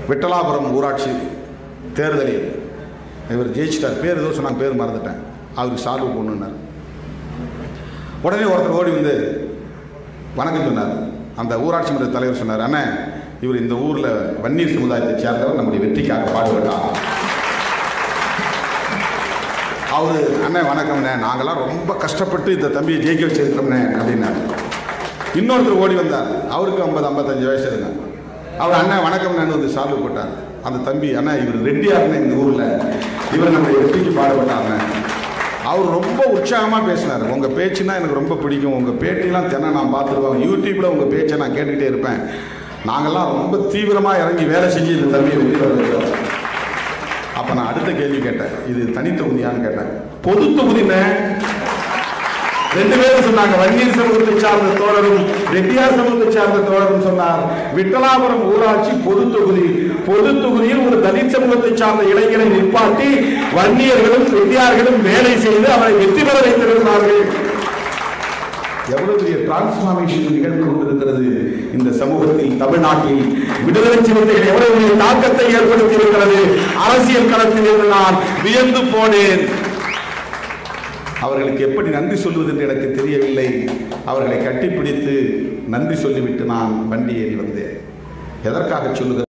விட்டலாபுரம் ஊராட்சி தேர்தலில் இவர் ஜெயிச்சிட்டார் பேர் ஏதோ சொன்னாங்க பேர் மறந்துட்டேன் அவருக்கு சால்வு பண்ணுனார் உடனே ஒருத்தர் ஓடி வந்து வணக்கம் சொன்னார் அந்த ஊராட்சி மன்ற தலைவர் சொன்னார் அண்ணே இவர் இந்த ஊரில் வன்னீர் சமுதாயத்தை சேர்ந்தவர் நம்முடைய வெற்றிக்காக பாடுபட்டார் அவர் அண்ணன் வணக்கம்ண்ணே நாங்களாம் ரொம்ப கஷ்டப்பட்டு இந்த தம்பியை ஜெயிக்க வச்சிருக்கோம்ண்ணே அப்படின்னாரு இன்னொருத்தர் ஓடி வந்தார் அவருக்கு ஐம்பது ஐம்பத்தஞ்சு வயசு இருந்தார் அவர் அண்ணன் வணக்கம்ண்ணு வந்து சால்வு போட்டார் அந்த தம்பி அண்ணா இவர் ரெட்டியாருண்ணே இந்த ஊரில் இவர் நம்முடைய வெற்றிக்கு பாடுபட்டாங்க அவர் ரொம்ப உற்சாகமாக பேசினார் உங்கள் பேச்சுன்னா எனக்கு ரொம்ப பிடிக்கும் உங்கள் பேட்டிலாம் தினம் நான் பார்த்துருவேன் யூடியூப்பில் உங்கள் பேச்சை நான் கேட்டுக்கிட்டே இருப்பேன் நாங்கள்லாம் ரொம்ப தீவிரமாக இறங்கி வேலை செஞ்சு இந்த தம்பியை வெற்றி பெற வைக்கிறோம் அப்ப நான் அடுத்த கேள்வி கேட்டேன் இது தனி தொகுதியான்னு கேட்டேன் பொது தொகுதின்னு ரெண்டு பேரும் சொன்னாங்க வன்னியர் சமூகத்தை சார்ந்த தோழரும் ரெட்டியார் சமூகத்தை சார்ந்த தோழரும் சொன்னார் விட்டலாபுரம் ஊராட்சி பொது தொகுதி பொது தொகுதியில் ஒரு தலித் சமூகத்தை சார்ந்த இளைஞரை நிற்பாட்டி வன்னியர்களும் ரெட்டியார்களும் வேலை செய்து அவரை வெற்றி பெற வைத்திருக்கிறார்கள் எவ்வளவு பெரிய டிரான்ஸ்பார்மேஷன் நிகழ்ந்து கொண்டிருக்கிறது இந்த சமூகத்தில் தமிழ்நாட்டில் விடுதலை சிறுத்தைகள் எவ்வளவு பெரிய தாக்கத்தை ஏற்படுத்தி இருக்கிறது அரசியல் களத்தில் இருந்து நான் வியந்து போனேன் அவர்களுக்கு எப்படி நன்றி சொல்வது என்று எனக்கு தெரியவில்லை அவர்களை கட்டிப்பிடித்து நன்றி சொல்லிவிட்டு நான் வண்டி ஏறி வந்தேன் எதற்காக சொல்லுகிறேன்